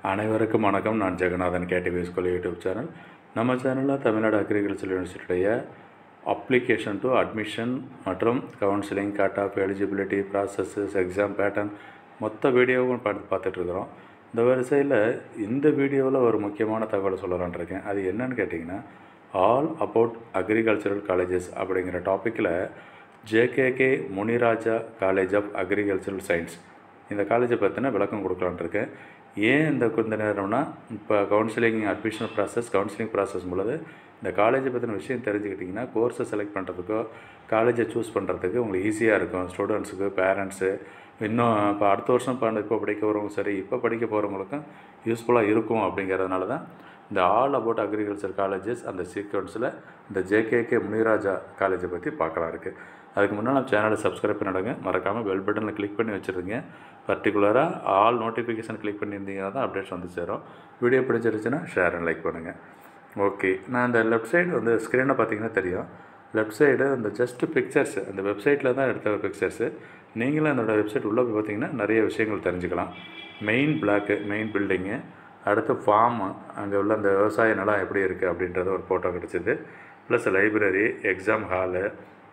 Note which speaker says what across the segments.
Speaker 1: அனைவருக்கும் வணக்கம் நான் Jagannathan KTV school YouTube channel நம்ம சேனலில் தமிழ்நாடு அக்ரிகல்ச்சர் யூனிவர்சிட்டியுடைய அப்ளிகேஷன் டு அட்மிஷன் மற்றும் counselling cut off eligibility processes exam pattern மொத்த வீடியோவும் பார்த்து பார்த்துட்ருக்குறோம் இந்த வரிசையில் இந்த வீடியோவில் ஒரு முக்கியமான தகவலை சொல்லலாம்னு இருக்கேன் அது என்னன்னு கேட்டிங்கன்னா ஆல் அபவுட் அக்ரிகல்ச்சரல் காலேஜஸ் அப்படிங்கிற டாப்பிக்கில் JKK Muniraja college of agricultural science இந்த காலேஜை பற்றின விளக்கம் கொடுக்கலான்ட்டு இருக்கேன் ஏன் இந்த இந்த நேரம்னா இப்போ counselling admission process counselling process மூலது இந்த காலேஜை பற்றின விஷயம் தெரிஞ்சுக்கிட்டிங்கன்னா கோர்ஸை செலக்ட் பண்ணுறதுக்கோ காலேஜை சூஸ் பண்ணுறதுக்கு உங்களுக்கு ஈஸியாக இருக்கும் ஸ்டூடெண்ட்ஸுக்கு பேரண்ட்ஸு இன்னும் இப்போ அடுத்த வருஷம் இப்போ இப்போ படிக்க வரவங்க சரி இப்போ படிக்க போகிறவங்களுக்கும் யூஸ்ஃபுல்லாக இருக்கும் அப்படிங்கிறதுனால தான் இந்த ஆல் அபவுட் அக்ரிகல்ச்சர் காலேஜஸ் அந்த சீக்வன்ஸில் இந்த ஜேகேகே முனிராஜா காலேஜை பற்றி பார்க்கலாம் இருக்குது அதுக்கு முன்னால் நம்ம சேனலை சப்ஸ்கிரைப் பண்ணிடுங்க மறக்காமல் பெல் பட்டனில் கிளிக் பண்ணி வச்சுருங்க பர்டிகுலராக ஆல் நோட்டிஃபிகேஷன் கிளிக் பண்ணியிருந்தீங்கன்னா தான் அப்டேட்ஸ் வந்து சேரும் வீடியோ பிடிச்சிருச்சுன்னா ஷேர் அண்ட் லைக் பண்ணுங்கள் ஓகே நான் இந்த லெஃப்ட் சைடு வந்து ஸ்க்ரீனை பார்த்தீங்கன்னா தெரியும் லெஃப்ட் சைடு இந்த ஜஸ்ட் பிக்சர்ஸ் அந்த வெப்சைட்டில் தான் எடுத்த பிக்சர்ஸு நீங்களும் என்னோடய வெப்சைட் உள்ளே போய் பார்த்தீங்கன்னா நிறைய விஷயங்கள் தெரிஞ்சுக்கலாம் மெயின் பிளாக்கு மெயின் பில்டிங்கு அடுத்து ஃபார்மு அங்கே உள்ள அந்த விவசாய நிலம் எப்படி இருக்குது அப்படின்றது ஒரு ஃபோட்டோ கிடச்சிது ப்ளஸ் லைப்ரரி எக்ஸாம் ஹாலு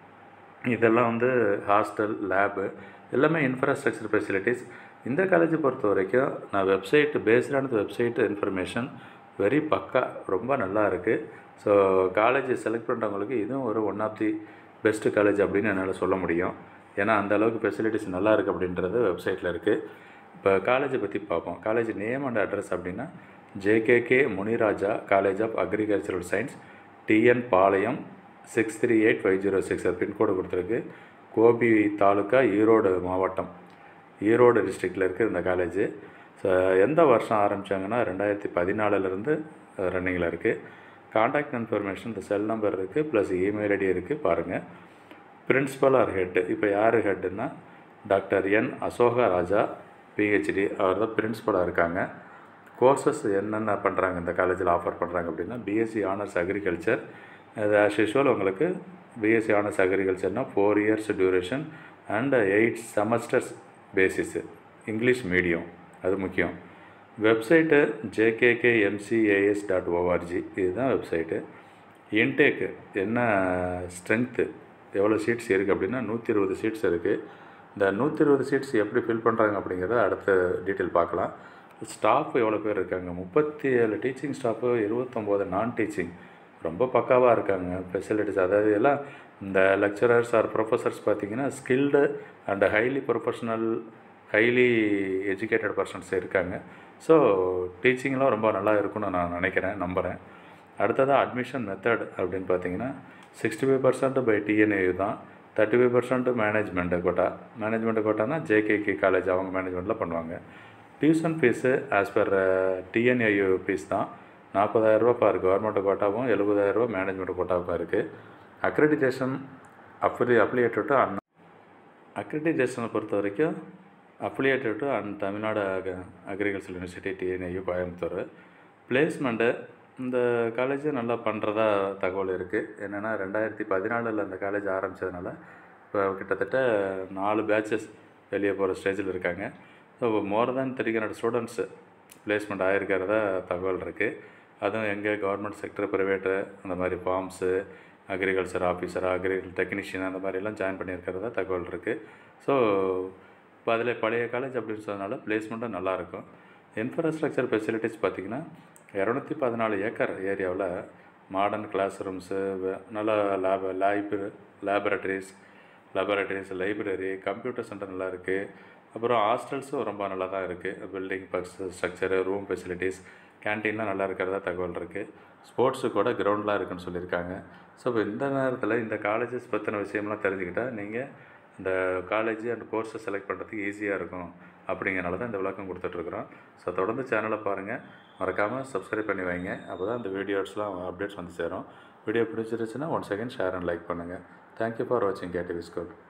Speaker 1: இதெல்லாம் வந்து ஹாஸ்டல் லேபு எல்லாமே இன்ஃப்ராஸ்ட்ரக்சர் ஃபெசிலிட்டிஸ் இந்த காலேஜை பொறுத்த வரைக்கும் நான் வெப்சைட் பேஸ்டானது வெப்சைட் இன்ஃபர்மேஷன் வெரி பக்கா ரொம்ப நல்லா இருக்குது ஸோ காலேஜ் செலக்ட் பண்ணுறவங்களுக்கு இதுவும் ஒரு one of the best college அப்படின்னு என்னால் சொல்ல முடியும் ஏன்னா அந்த அளவுக்கு ஃபெசிலிட்டிஸ் நல்லா இருக்குது அப்படின்றது வெப்சைட்டில் இருக்குது இப்போ காலேஜை பற்றி பார்ப்போம் காலேஜ் நேம் அண்ட் அட்ரஸ் அப்படின்னா JKK Muniraja college of agricultural science TN Palayam six three eight five zero six pincode கொடுத்துருக்கு கோபி தாலுக்கா ஈரோடு மாவட்டம் ஈரோடு டிஸ்ட்ரிக்டில் இருக்குது இந்த காலேஜு ஸோ எந்த வருஷம் ஆரம்பித்தாங்கன்னா ரெண்டாயிரத்தி பதினாலுலேருந்து ரன்னிங்கில் இருக்குது காண்டாக்ட் இன்ஃபர்மேஷன் இந்த செல் நம்பர் இருக்குது ப்ளஸ் இமெயில் ஐடி இருக்குது பாருங்கள் பிரின்ஸிபல் ஆர் ஹெட்டு இப்போ யார் ஹெட்டுன்னா doctor N Ashoka Raja PhD அவர் தான் பிரின்ஸிபலாக இருக்காங்க கோர்சஸ் என்னென்ன பண்ணுறாங்க இந்த காலேஜில் ஆஃபர் பண்ணுறாங்க அப்படின்னா பிஎஸ்சி ஆனர்ஸ் அக்ரிகல்ச்சர் அது ஆஸ் யூஷுவல் உங்களுக்கு பிஎஸ்சி ஆனர்ஸ் அக்ரிகல்ச்சர்னால் four years duration and eight semesters basis English medium அது முக்கியம் website JKK MCAS dot ORG இதுதான் வெப்சைட்டு இன்டேக்கு என்ன ஸ்ட்ரென்த்து எவ்வளோ சீட்ஸ் இருக்குது அப்படின்னா நூற்றி இருபது சீட்ஸ் இருக்குது இந்த நூற்றி இருபது சீட்ஸ் எப்படி ஃபில் பண்ணுறாங்க அப்படிங்கிறத அடுத்த டீட்டெயில் பார்க்கலாம் ஸ்டாஃப் எவ்வளோ பேர் இருக்காங்க முப்பத்தி ஏழு டீச்சிங் ஸ்டாஃபு இருபத்தொம்போது நான் டீச்சிங் ரொம்ப பக்காவாக இருக்காங்க ஃபெசிலிட்டிஸ் அதாவது எல்லாம் இந்த லெக்சரர்ஸ் ஆர் ப்ரொஃபஸர்ஸ் பார்த்திங்கன்னா skilled and highly professional highly educated persons இருக்காங்க ஸோ டீச்சிங்லாம் ரொம்ப நல்லா இருக்கும்னு நான் நினைக்கிறேன் நம்புகிறேன் அடுத்ததாக அட்மிஷன் மெத்தட் அப்படின்னு பார்த்தீங்கன்னா sixty five percent by TNAU தான் thirty five percent management quota management கோட்டானா ஜேகேகே காலேஜ் அவங்க மேனேஜ்மெண்ட்டில் பண்ணுவாங்க tuition fees as per TNAU fees தான் நாற்பதாயிரரூபா பார் கவர்மெண்ட் கோட்டாவும் எழுபதாயிரரூபா மேனேஜ்மெண்ட் கோட்டாவும் இருக்குது அக்ரெடிடேஷன் அப்ளி அப்ளியேட்டட் டு அன் அக்ரெடிடேஷனை பொறுத்த வரைக்கும் affiliated to an Tamil Nadu agriculture university TNAU Coimbatore placement இந்த காலேஜ் நல்லா பண்ணுறதா தகவல் இருக்குது என்னென்னா ரெண்டாயிரத்தி பதினாலில் அந்த காலேஜ் ஆரம்பித்ததுனால இப்போ கிட்டத்தட்ட நாலு பேட்சஸ் வெளியே போகிற ஸ்டேஜில் இருக்காங்க so more than three hundred students placement ஆகிருக்கிறதா தகவல் இருக்குது அதுவும் எங்கே கவர்மெண்ட் செக்டர் ப்ரைவேட்டு அந்த மாதிரி ஃபார்ம்ஸு அக்ரிகல்ச்சர் ஆஃபீஸர் அக்ரிகல் டெக்னீஷியன் அந்த மாதிரிலாம் ஜாயின் பண்ணியிருக்கிறதா தகவல் இருக்குது ஸோ இப்போ அதில் பழைய காலேஜ் அப்படின்னு சொன்னதுனால பிளேஸ்மெண்ட்டும் நல்லாயிருக்கும் இன்ஃப்ராஸ்ட்ரக்சர் ஃபெசிலிட்டிஸ் பார்த்திங்கன்னா இரநூத்தி பதினாலு ஏக்கர் ஏரியாவில் மாடர்ன் கிளாஸ் ரூம்ஸு நல்ல lab library laboratories laboratories library computer centre நல்லா இருக்குது அப்புறம் ஹாஸ்டல்ஸும் ரொம்ப நல்லா தான் இருக்குது பில்டிங் பக்ஸ் ஸ்ட்ரக்சரு ரூம் ஃபெசிலிட்டிஸ் கேன்டீன்லாம் நல்லா இருக்கிறதா தகவல் இருக்குது ஸ்போர்ட்ஸு கூட கிரவுண்ட்லாம் இருக்குன்னு சொல்லியிருக்காங்க ஸோ இப்போ இந்த நேரத்தில் இந்த காலேஜஸ் பற்றின விஷயம்லாம் தெரிஞ்சுக்கிட்டால் நீங்கள் இந்த காலேஜ் அண்ட் கோர்ஸை செலக்ட் பண்ணுறதுக்கு ஈஸியாக இருக்கும் அப்படிங்கிறனால தான் இந்த விளக்கம் கொடுத்துட்ருக்குறோம் ஸோ தொடர்ந்து சேனலை பாருங்கள் மறக்காமல் சப்ஸ்கிரைப் பண்ணி வைங்க அப்போ தான் இந்த வீடியோஸ்லாம் அப்டேட்ஸ் வந்து சேரும் வீடியோ பிடிச்சிருச்சுன்னா one second share and like பண்ணுங்கள் தேங்க்யூ ஃபார் வாட்சிங் கேடிவி ஸ்கூல்